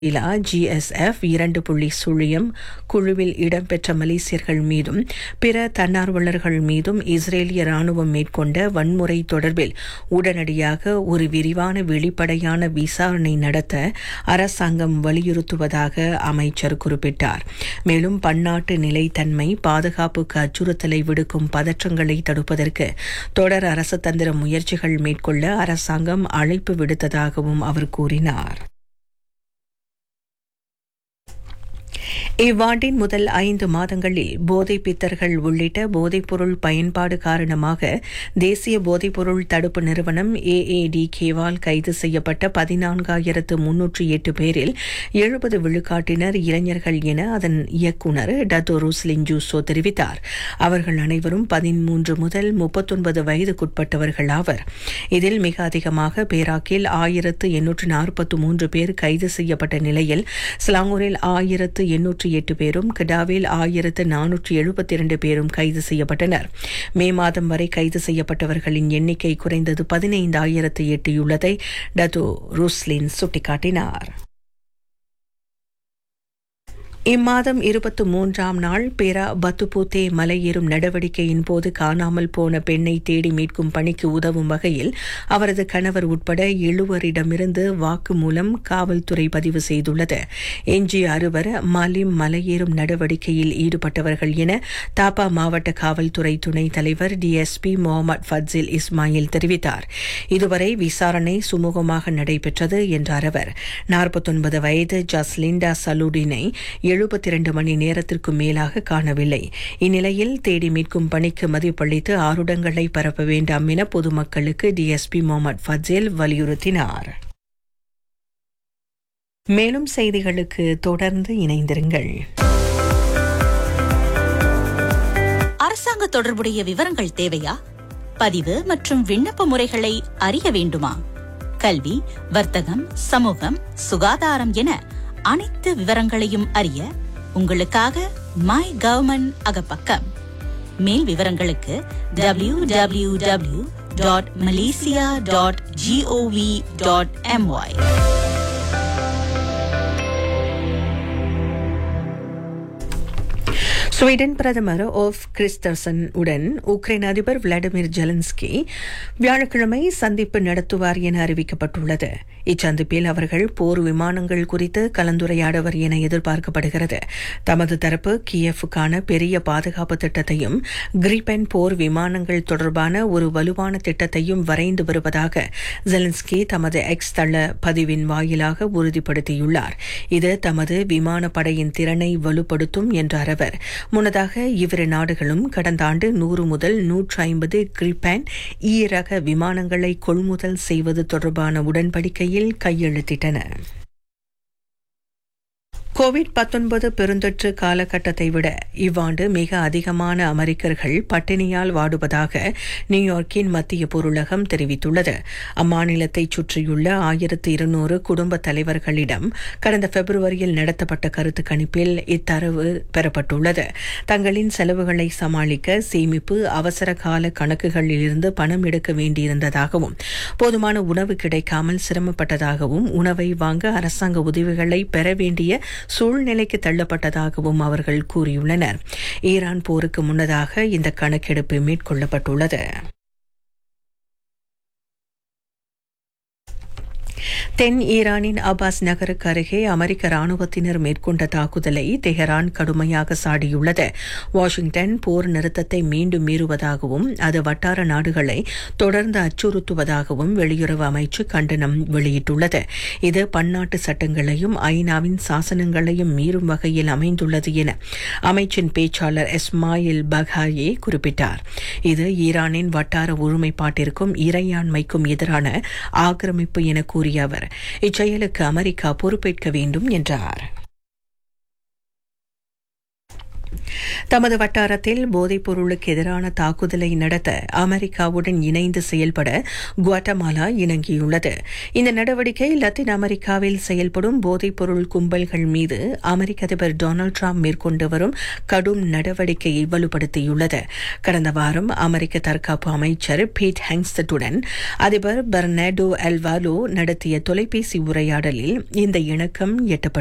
இலா ஜிஎஸ்எஃப் இரண்டு புள்ளி சுழியம் குழுவில் இடம்பெற்ற மலேசியர்கள் மீதும் பிற தன்னார்வலர்கள் மீதும் இஸ்ரேலிய ராணுவம் மேற்கொண்ட வன்முறை தொடர்பில் உடனடியாக ஒரு விரிவான வெளிப்படையான விசாரணை நடத்த அரசாங்கம் வலியுறுத்துவதாக அமைச்சர் குறிப்பிட்டார் மேலும் பன்னாட்டு நிலைத்தன்மை பாதுகாப்புக்கு அச்சுறுத்தலை விடுக்கும் பதற்றங்களை தடுப்பதற்கு தொடர் அரசு தந்திர முயற்சிகள் மேற்கொள்ள அரசாங்கம் அழைப்பு விடுத்ததாகவும் அவர் கூறினார் இவ்வாண்டின் முதல் ஐந்து மாதங்களில் போதை பித்தர்கள் உள்ளிட்ட போதைப்பொருள் பயன்பாடு காரணமாக தேசிய போதைப்பொருள் தடுப்பு நிறுவனம் ஏஏடிகேவால் கைது செய்யப்பட்ட பதினான்காயிரத்து முன்னூற்றி எட்டு பேரில் எழுபது விழுக்காட்டினர் இளைஞர்கள் என அதன் இயக்குநர் டத்தோ ருஸ்லின் ஜூசோ தெரிவித்தார் அவர்கள் அனைவரும் பதிமூன்று முதல் முப்பத்தொன்பது வயதுக்குட்பட்டவர்கள் ஆவர் இதில் மிக அதிகமாக பேராக்கில் ஆயிரத்து எண்ணூற்று நாற்பத்து மூன்று பேர் கைது செய்யப்பட்ட நிலையில் ஸ்லாங்கூரில் ஆயிரத்து எண்ணூற்று எட்டு பேரும் கிடாவில் ஆயிரத்து நானூற்று எழுபத்தி இரண்டு பேரும் கைது செய்யப்பட்டனர் மே மாதம் வரை கைது செய்யப்பட்டவர்களின் எண்ணிக்கை குறைந்தது பதினைந்தாயிரத்து எட்டியுள்ளதை டத்து ருஸ்லின் சுட்டிக்காட்டினார் இம்மாதம் இருபத்தி மூன்றாம் நாள் பேரா பத்துபூத்தே மலையேறும் நடவடிக்கையின் போது காணாமல் போன பெண்ணை தேடி மீட்கும் பணிக்கு உதவும் வகையில் அவரது கணவர் உட்பட எழுவரிடமிருந்து வாக்கு மூலம் காவல்துறை பதிவு செய்துள்ளது எஞ்சிய அறுவர் மலிம் மலையேறும் நடவடிக்கையில் ஈடுபட்டவர்கள் என தாப்பா மாவட்ட காவல்துறை துணைத் தலைவர் டிஎஸ்பி முகமது ஃபட்சில் இஸ்மாயில் தெரிவித்தார் இதுவரை விசாரணை சுமூகமாக நடைபெற்றது என்றார் அவர் நாற்பத்தொன்பது வயது ஜஸ்லிண்டா சலூடினை எழுபத்தி இரண்டு மணி நேரத்திற்கு மேலாக காணவில்லை இந்நிலையில் தேடி மீட்கும் பணிக்கு மதிப்பளித்து ஆருடங்களை பரப்ப வேண்டாம் என பொதுமக்களுக்கு டிஎஸ்பி முகமது ஃபஜேல் வலியுறுத்தினார் மேலும் செய்திகளுக்கு தொடர்ந்து இணைந்திருங்கள் அரசாங்க தொடர்புடைய விவரங்கள் தேவையா பதிவு மற்றும் விண்ணப்ப முறைகளை அறிய வேண்டுமா கல்வி வர்த்தகம் சமூகம் சுகாதாரம் என அனைத்து விவரங்களையும் அறிய உங்களுக்காக மை கவர்மெண்ட் அகப்பக்கம் மேல் விவரங்களுக்கு W W W dot Malaysia dot G O V dot M Y Sweden பிரதமர் ஓஃப் கிறிஸ்டர்சன் உடன் உக்ரைன் அதிபர் விளாடிமிர் ஜெலன்ஸ்கி வியாழக்கிழமை சந்திப்பு நடத்துவார் என அறிவிக்கப்பட்டுள்ளது இச்சந்திப்பில் அவர்கள் போர் விமானங்கள் குறித்து கலந்துரையாடுவர் என எதிர்பார்க்கப்படுகிறது தமது தரப்பு கியஃபுக்கான பெரிய பாதுகாப்பு திட்டத்தையும் கிரிபென் போர் விமானங்கள் தொடர்பான ஒரு வலுவான திட்டத்தையும் வரைந்து வருவதாக ஜெலன்ஸ்கி தமது எக்ஸ் தள பதிவின் வாயிலாக உறுதிப்படுத்தியுள்ளார் இது தமது விமானப்படையின் திறனை வலுப்படுத்தும் என்றார் அவர் முன்னதாக இவ்விரு நாடுகளும் கடந்த ஆண்டு நூறு முதல் நூற்று ஐம்பது கிரிபேன் ஈ ரக விமானங்களை கொள்முதல் செய்வது தொடர்பான உடன்படிக்கையில் கையெழுத்திட்டன கோவிட் பத்தொன்பது பெருந்தொற்று காலகட்டத்தை விட இவ்வாண்டு மிக அதிகமான அமெரிக்கர்கள் பட்டினியால் வாடுவதாக நியூயார்க்கின் மத்திய பொருளகம் தெரிவித்துள்ளது அம்மாநிலத்தைச் சுற்றியுள்ள ஆயிரத்து இருநூறு குடும்ப தலைவர்களிடம் கடந்த பிப்ரவரியில் நடத்தப்பட்ட கருத்து கணிப்பில் இத்தரவு பெறப்பட்டுள்ளது தங்களின் செலவுகளை சமாளிக்க சேமிப்பு அவசர கால கணக்குகளிலிருந்து பணம் எடுக்க வேண்டியிருந்ததாகவும் போதுமான உணவு கிடைக்காமல் சிரமப்பட்டதாகவும் உணவை வாங்க அரசாங்க உதவிகளை பெற வேண்டிய சூழ்நிலைக்கு தள்ளப்பட்டதாகவும் அவர்கள் கூறியுள்ளனர் ஈரான் போருக்கு முன்னதாக இந்த கணக்கெடுப்பு மேற்கொள்ளப்பட்டுள்ளது தென் ஈரானின் அபாஸ் நகருக்கு அருகே அமெரிக்க ராணுவத்தினர் மேற்கொண்ட தாக்குதலை தெஹரான் கடுமையாக சாடியுள்ளது வாஷிங்டன் போர் நிறுத்தத்தை மீண்டும் மீறுவதாகவும் அது வட்டார நாடுகளை தொடர்ந்து அச்சுறுத்துவதாகவும் வெளியுறவு அமைச்சு கண்டனம் வெளியிட்டுள்ளது இது பன்னாட்டு சட்டங்களையும் ஐநாவின் சாசனங்களையும் மீறும் வகையில் அமைந்துள்ளது என அமைச்சின் பேச்சாளர் இஸ்மாயில் பகாயே குறிப்பிட்டார் இது ஈரானின் வட்டார ஒருமைப்பாட்டிற்கும் இறையாண்மைக்கும் எதிரான ஆக்கிரமிப்பு என கூறிய அவர் இச்செயலுக்கு அமெரிக்கா பொறுப்பேற்க வேண்டும் என்றார் தமது வட்டாரத்தில் போதைப் பொருளுக்கு எதிரான தாக்குதலை நடத்த அமெரிக்காவுடன் இணைந்து செயல்பட குவாட்டமாலா இணங்கியுள்ளது இந்த நடவடிக்கை லத்தீன் அமெரிக்காவில் செயல்படும் போதைப் பொருள் கும்பல்கள் மீது அமெரிக்க அதிபர் டொனால்டு டிரம்ப் மேற்கொண்டு வரும் கடும் நடவடிக்கையை வலுப்படுத்தியுள்ளது கடந்த வாரம் அமெரிக்க தற்காப்பு அமைச்சர் பீட் ஹெங்ஸ்டட்டுடன் அதிபர் பெர்னாடோ அல்வாலோ நடத்திய தொலைபேசி உரையாடலில் இந்த இணக்கம் எட்டப்பட்டது